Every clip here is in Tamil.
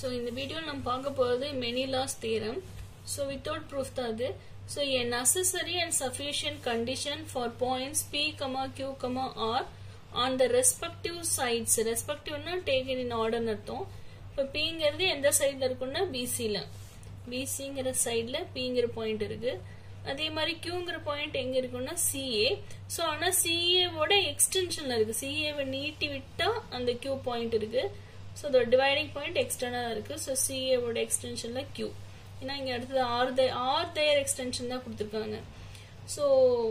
ஸோ இந்த வீடியோவில் நம்ம பார்க்க போகிறது Menelaus theorem so without proof தான் அது so a necessary and sufficient condition for points p, q, r on the respective sides respectiveனா taken in order அர்த்தம் இப்போ பிங்கிறது எந்த சைடில் இருக்குன்னா பிசியில் பிசிங்கிற சைடில் பிங்கிற பாயிண்ட் இருக்கு அதே மாதிரி கியூங்கிற பாயிண்ட் எங்க இருக்குன்னா சிஏ ஸோ ஆனால் சிஏவோட எக்ஸ்டென்ஷன்ல இருக்கு சிஏவை நீட்டி விட்டா அந்த கியூ பாயிண்ட் இருக்கு ஸோ அதோட டிவைடிங் பாயிண்ட் எக்ஸ்டர்னலாக இருக்கு ஸோ சிஏவோட எக்ஸ்டென்ஷன்ல கியூ ஏன்னா இங்கே அடுத்தது or the or their extension தான் கொடுத்துருக்காங்க ஸோ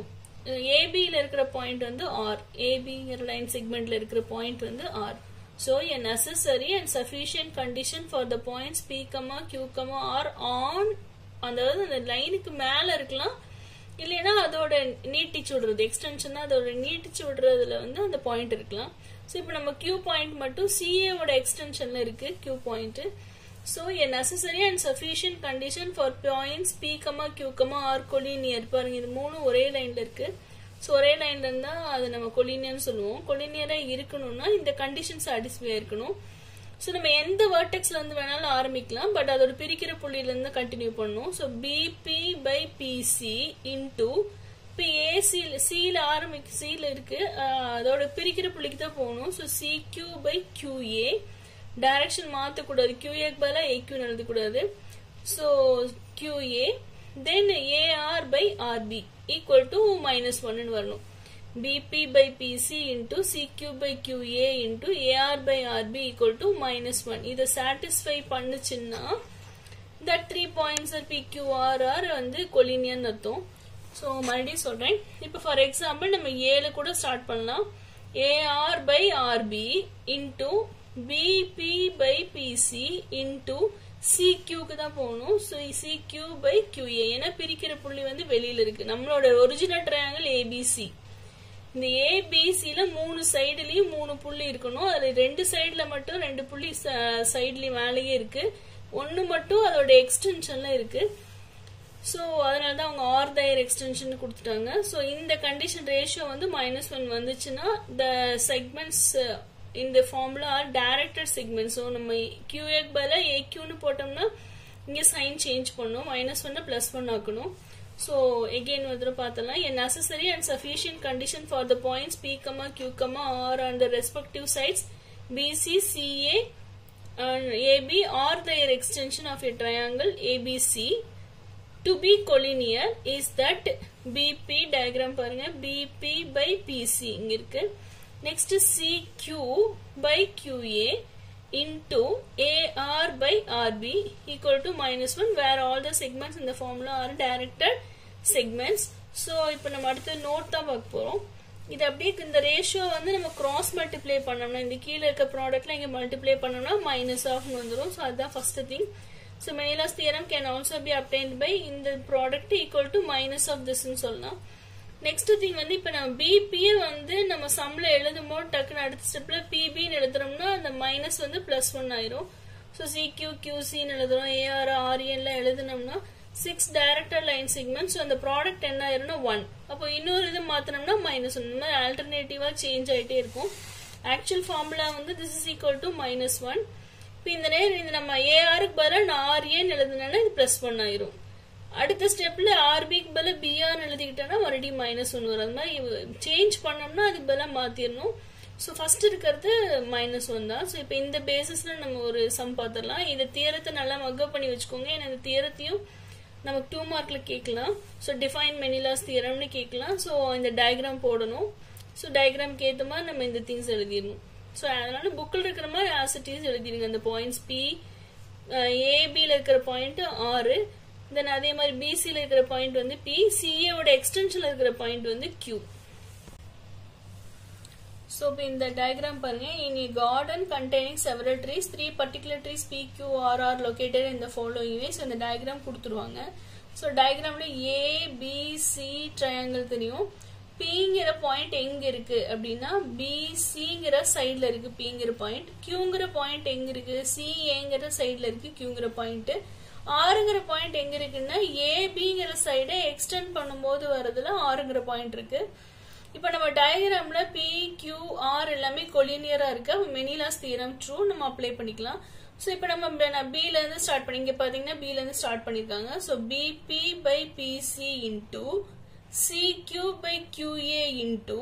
ஏபியில் இருக்கிற பாயிண்ட் வந்து ஆர் ஏபிங்கிற லைன் செக்மெண்ட்ல இருக்கிற பாயிண்ட் வந்து R so a necessary and sufficient condition for the points p, q, r on அதாவது அந்த லைனுக்கு மேல இருக்கலாம் இல்லைன்னா அதோட நீட்டிச்சு விடுறது எக்ஸ்டென்ஷன் அதோட நீட்டிச்சு விடுறதுல வந்து அந்த பாயிண்ட் இருக்கலாம் ஸோ இப்போ நம்ம கியூ பாயிண்ட் மட்டும் சிஏவோட எக்ஸ்டென்ஷன்ல இருக்கு Q point so a necessary and sufficient condition for points p, q, r collinear பாருங்க இது மூணு ஒரே லைன்ல இருக்கு ஸோ ஒரே லைன்ல இருந்தா அது நம்ம கொலினியர்னு சொல்லுவோம் கொலினியரா இருக்கணும்னா இந்த கண்டிஷன் சாட்டிஸ்ஃபை இருக்கணும் ஸோ நம்ம எந்த வேர்டெக்ஸ்ல இருந்து வேணாலும் ஆரம்பிக்கலாம் பட் அதோட பிரிக்கிற புள்ளியில இருந்து கண்டினியூ பண்ணணும் so BP by BC into இப்போ ஏசியில் சியில் ஆரம்பிக்கு சியில் இருக்கு அதோட பிரிக்கிற புள்ளிக்கு தான் போகணும் so C Q by QA direction மாற்றக்கூடாது கியூஏக்கு பதிலாக ஏக்யூன்னு எழுதக்கூடாது so QA then AR by RB equal to minus ஒன்னு வரணும் BP by PC into CQ by QA into AR by RB equal to minus 1. இதை satisfy பண்ணுச்சுன்னா that three points are PQR are வந்து கொலினியன் அர்த்தம் ஸோ மறுபடியும் சொல்றேன் இப்போ ஃபார் எக்ஸாம்பிள் நம்ம ஏழு கூட ஸ்டார்ட் பண்ணலாம் AR by RB into BP by BC into சிக்யூக்கு தான் போகணும் ஸோ சிக்யூ பை கியூஏ ஏன்னா பிரிக்கிற புள்ளி வந்து வெளியில இருக்கு நம்மளோட ஒரிஜினல் ட்ரையாங்கிள் ஏபிசி இந்த ஏபிசில மூணு சைடுலயும் மூணு புள்ளி இருக்கணும் அதுல ரெண்டு சைடுல மட்டும் ரெண்டு புள்ளி சைட்லயும் மேலேயே இருக்கு ஒன்னு மட்டும் அதோட எக்ஸ்டென்ஷன்ல இருக்கு ஸோ அதனால தான் அவங்க ஆர் தயர் எக்ஸ்டென்ஷன் கொடுத்துட்டாங்க ஸோ இந்த கண்டிஷன் ரேஷியோ வந்து மைனஸ் ஒன் வந்துச்சுன்னா த செக்மெண்ட்ஸ் இந்த formula are directed segment so நம்ம கியூஏக்கு பதிலாக ஏக்யூன்னு போட்டோம்னா இங்கே சைன் சேஞ்ச் பண்ணணும் மைனஸ் ஒன்னை ப்ளஸ் ஒன் ஆக்கணும் So again வந்து பார்த்தலாம் a necessary and sufficient condition for the points P, Q, R on the respective sides BC, CA and AB or their extension of a triangle ABC to be collinear is that BP diagram பாருங்க BP by PC இங்க இருக்கு next CQ by QA into AR by RB equal to minus 1 where all the segments in the formula are directed segments. So இப்போ நம்ம அடுத்து நோட் தான் பார்க்க போகிறோம் இது அப்படியே இந்த ரேஷியோ வந்து நம்ம கிராஸ் மல்டிப்ளை பண்ணோம்னா இந்த கீழே இருக்க ப்ராடக்ட்ல இங்கே மல்டிப்ளை பண்ணோம்னா மைனஸ் ஆஃப்னு வந்துடும் ஸோ அதுதான் first thing so Menelaus theorem can also be obtained by இந்த product equal to minus of திஸ்ன்னு சொல்லலாம் நெக்ஸ்ட் திங் வந்து இப்போ நம்ம பிபியை வந்து நம்ம சம்ல எழுதும் போது டக்குன்னு அடுத்த ஸ்டெப்ல பிபின்னு எழுதுறோம்னா அந்த மைனஸ் வந்து பிளஸ் ஒன் ஆயிரும் ஸோ சி கியூ கியூசின்னு எழுதுறோம் ஏஆர் ஆர்என்ல எழுதுனோம்னா six director line segment so அந்த ப்ராடக்ட் என்ன ஆயிரும்னா ஒன் அப்போ இன்னொரு இது மாத்தினோம்னா மைனஸ் ஒன் இந்த மாதிரி ஆல்டர்னேட்டிவா சேஞ்ச் ஆகிட்டே இருக்கும் ஆக்சுவல் ஃபார்முலா வந்து this is equal to minus one இப்போ இந்த நேரம் இது நம்ம ஏஆருக்கு பதிலாக நான் ஆர்ஏன்னு எழுதுனேன்னா இது பிளஸ் ஒன் ஆயிரும் அடுத்த ஸ்டெப்ல ஆர்பிக்கு பதிலாக பிஆர்னு எழுதிக்கிட்டோம்னா மறுபடியும் மைனஸ் ஒன் வரும் அது மாதிரி சேஞ்ச் பண்ணோம்னா அதுக்கு பதிலாக மாத்திரணும் ஸோ ஃபர்ஸ்ட் இருக்கிறது மைனஸ் ஒன் தான் ஸோ இப்போ இந்த பேசிஸ்ல நம்ம ஒரு சம் பார்த்துடலாம் இந்த தியரத்தை நல்லா மக்கப் பண்ணி வச்சுக்கோங்க ஏன்னா இந்த தியரத்தையும் நமக்கு டூ மார்க்ல கேட்கலாம் ஸோ டிஃபைன் மெனிலாஸ் தியரம்னு கேட்கலாம் ஸோ இந்த டயக்ராம் போடணும் ஸோ டயக்ராம்க்கு ஏற்ற மாதிரி நம்ம இந்த திங்ஸ் எழுதிடணும் ஸோ அதனால புக்கில் இருக்கிற மாதிரி ஆசிட்டிஸ் எழுதிடுங்க அந்த பாயிண்ட்ஸ் பி ஏபியில் இருக்கிற பாயிண்ட் ஆறு தென் அதே மாதிரி பிசியில் இருக்கிற பாயிண்ட் வந்து பி சிஏவோட எக்ஸ்டென்ஷன்ல இருக்கிற பாயிண்ட் வந்து கியூ ஸோ இப்போ இந்த டயக்ராம் பாருங்க in a garden containing several trees three particular trees P Q R are located இந்த ஃபாலோயிங் வேஸ் இந்த டயக்ராம் கொடுத்துருவாங்க ஸோ டயக்ராம்ல ஏ பி சி ட்ரையாங்கிள் தெரியும் பிங்கிற பாயிண்ட் எங்க இருக்கு அப்படின்னா பிசிங்கிற சைட்ல இருக்கு பிங்கிற பாயிண்ட் கியூங்கிற பாயிண்ட் எங்க இருக்கு சி ஏங்கிற சைட்ல இருக்கு கியூங்கிற பாயிண்ட் ஆறுங்கிற பாயிண்ட் எங்க இருக்குன்னா ஏபிங்கிற சைடை எக்ஸ்டெண்ட் பண்ணும்போது வரதுல ஆறுங்கிற பாயிண்ட் இருக்கு இப்போ நம்ம டயக்ராம்ல பி கியூ ஆர் எல்லாமே கொலினியரா இருக்கு மெனிலாஸ் தியரம் ட்ரூ நம்ம அப்ளை பண்ணிக்கலாம் ஸோ இப்போ நம்ம பில இருந்து ஸ்டார்ட் பண்ணி இங்க பாத்தீங்கன்னா பில இருந்து ஸ்டார்ட் பண்ணிருக்காங்க so BP by BC into CQ by QA into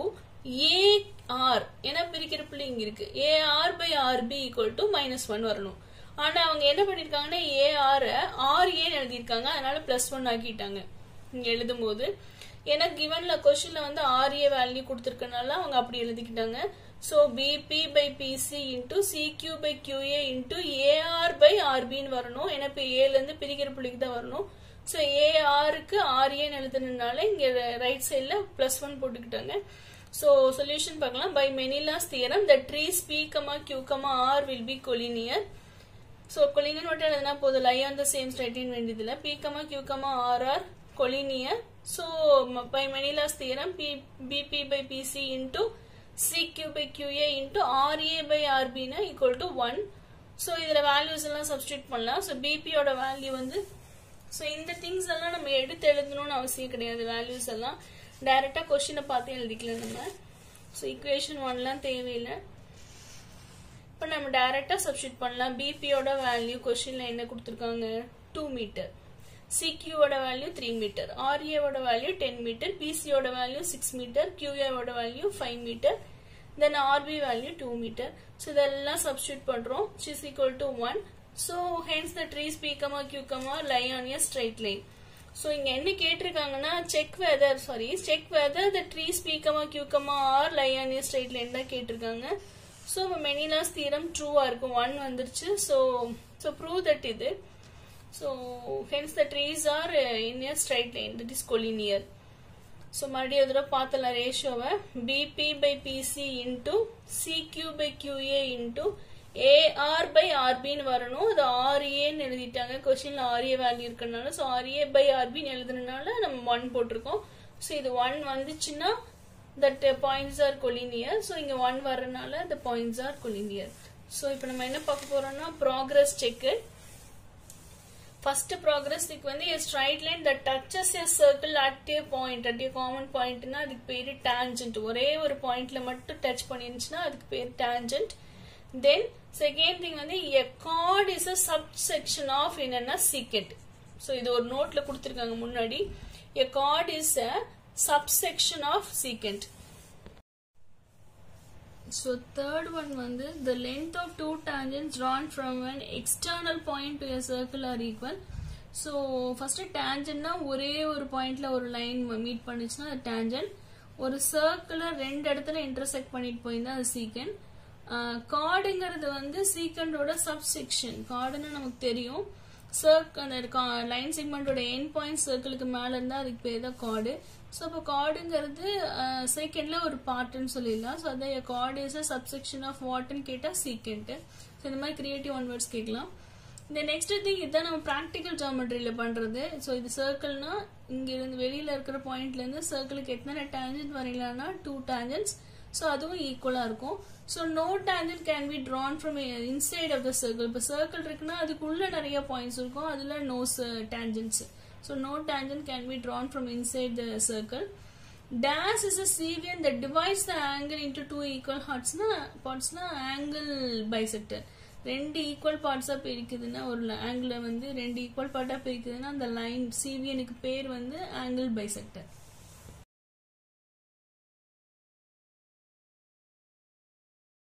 AR ஏன்னா பிரிக்கிற புள்ளி இங்க இருக்கு AR by RB equal to minus one வரணும் ஆனா அவங்க என்ன பண்ணிருக்காங்கன்னா ஏஆர் ஆர் ஏன்னு எழுதியிருக்காங்க அதனால பிளஸ் ஒன் ஆக்கிட்டாங்க இங்க எழுதும் போது ஏன்னா கிவன்ல கொஸ்டின்ல வந்து ஆர்ஏ வேல்யூ கொடுத்துருக்கனால அவங்க அப்படி எழுதிக்கிட்டாங்க so BP by BC into CQ by QA into AR by ஆர்பின்னு வரணும் ஏன்னா இப்போ ஏல இருந்து பிரிக்கிற புள்ளிக்கு தான் வரணும் ஸோ ஏஆருக்கு ஆர்ஏன்னு எழுதுனதுனால இங்க ரைட் சைட்ல பிளஸ் ஒன் போட்டுக்கிட்டாங்க ஸோ சொல்யூஷன் பார்க்கலாம் by Menelaus theorem the trees P comma Q comma R will be collinear so collinear மட்டும் எழுதுனா போதும் லை ஆன் த சேம் ஸ்ட்ரைட்டின் வேண்டியதில்லை P comma Q comma R are collinear so by Menelaus theorem P BP by BC into CQ by QA into RA by ஆர்பினா ஈக்குவல் டு ஒன் ஸோ இதில் வேல்யூஸ் எல்லாம் சப்ஸ்டியூட் பண்ணலாம் ஸோ பிபியோட வேல்யூ வந்து ஸோ இந்த திங்ஸ் எல்லாம் நம்ம எடுத்து எழுதணும்னு அவசியம் கிடையாது வேல்யூஸ் எல்லாம் டைரக்டா கொஸ்டினை பார்த்து எழுதிக்கலாம் நம்ம ஸோ இக்குவேஷன் ஒன்லாம் தேவையில்லை இப்போ நம்ம டைரக்டா சப்ஸ்டியூட் பண்ணலாம் பிபியோட வேல்யூ கொஸ்டின்ல என்ன கொடுத்துருக்காங்க டூ மீட்டர் சிக்யூவோட வேல்யூ த்ரீ மீட்டர் ஆர்ஏவோட வேல்யூ டென் மீட்டர் பிசியோட வேல்யூ சிக்ஸ் மீட்டர் கியூஏவோட value five metre then RP value two metre so இதெல்லாம் சப்ஸ்டியூட் பண்றோம் is equal to one so hence the trees P comma Q comma lie on a straight line so இங்க என்ன கேட்டிருக்காங்கன்னா check whether sorry check whether the trees P comma Q comma R lie on a straight line தான் கேட்டிருக்காங்க ஸோ மெனிலாஸ் தீரம் ட்ரூவா இருக்கும் ஒன் வந்துருச்சு ஸோ ஸோ ப்ரூவ் தட் இது so hence the trees are in a straight line that is collinear so மறுபடியும் ஒரு தடவை பார்த்தலாம் ரேஷியோவை BP by BC into CQ by QA into AR by ஆர்பின்னு வரணும் அது ஆர்ஏன்னு எழுதிட்டாங்க கொஸ்டின்ல ஆர்ஏ வேல்யூ இருக்கனால ஸோ ஆர்ஏ பை ஆர்பின்னு எழுதுனதுனால நம்ம ஒன் போட்டிருக்கோம் ஸோ இது ஒன் வந்துச்சுன்னா that points are collinear so இங்க ஒன் வர்றதுனால the points are collinear so இப்போ நம்ம என்ன பார்க்க போறோம்னா ப்ராக்ரஸ் செக்கு ஃபர்ஸ்ட் ப்ராக்ரஸ்க்கு வந்து a straight line that touches a circle at a point at a common pointனா அதுக்கு பேரு tangent ஒரே ஒரு பாயிண்ட்ல மட்டும் டச் பண்ணிருந்துச்சுன்னா அதுக்கு பேர் tangent தென் செகண்ட் திங் வந்து a chord is a subsection of என்னன்னா secant ஸோ இது ஒரு நோட்ல கொடுத்துருக்காங்க முன்னாடி a chord is a subsection of secant So third one வந்து the length of two tangents drawn from an external point to a circle are equal. So first டேஞ்சன்ட்னா ஒரே ஒரு பாயிண்ட்ல ஒரு லைன் மீட் பண்ணுச்சுன்னா அது டேஞ்சன்ட் ஒரு சர்க்கிள ரெண்டு இடத்துல இன்டர்செக்ட் பண்ணிட்டு போயிருந்தா அது சீக்கன் கார்டுங்கிறது வந்து சீக்கண்டோட சப்செக்ஷன் கார்டுன்னு நமக்கு தெரியும் சர்க் அந்த லைன் செக்மெண்டோட என் பாயிண்ட் சர்க்கிளுக்கு மேல இருந்தா அதுக்கு பேர் தான் கார்டு ஸோ அப்போ கார்டுங்கிறது செகண்ட்ல ஒரு பார்ட்னு சொல்லிடலாம் ஸோ அதான் chord is a subsection of வாட்னு கேட்டால் சீக்கெண்ட் ஸோ இந்த மாதிரி கிரியேட்டிவ் ஒன் வேர்ட்ஸ் கேட்கலாம் இந்த நெக்ஸ்ட் திங் இதுதான் நம்ம ப்ராக்டிக்கல் ஜாமெட்ரியில் பண்ணுறது ஸோ இது சர்க்கிள்னா இங்க இருந்து வெளியில இருக்கிற பாயிண்ட்ல இருந்து சர்க்கிளுக்கு எத்தனை டேஞ்சன்ட் வரையலாம்னா டூ டேஞ்சன்ஸ் ஸோ அதுவும் ஈக்குவலா இருக்கும் so no tangent can be drawn from inside of the circle இப்போ சர்க்கிள் இருக்குன்னா அதுக்குள்ள நிறைய பாயிண்ட்ஸ் இருக்கும் அதுல no tangents so no tangent can be drawn from inside the circle dash is a serian that divides the angle into two equal partsனா partsனா angle bisector ரெண்டு ஈக்குவல் பார்ட்ஸா பிரிக்குதுன்னா ஒரு ஆங்கிள் வந்து ரெண்டு ஈக்குவல் பார்ட்டா பிரிக்குதுன்னா அந்த லைன் சிவியனுக்கு பேர் வந்து ஆங்கிள் பைசெக்டர்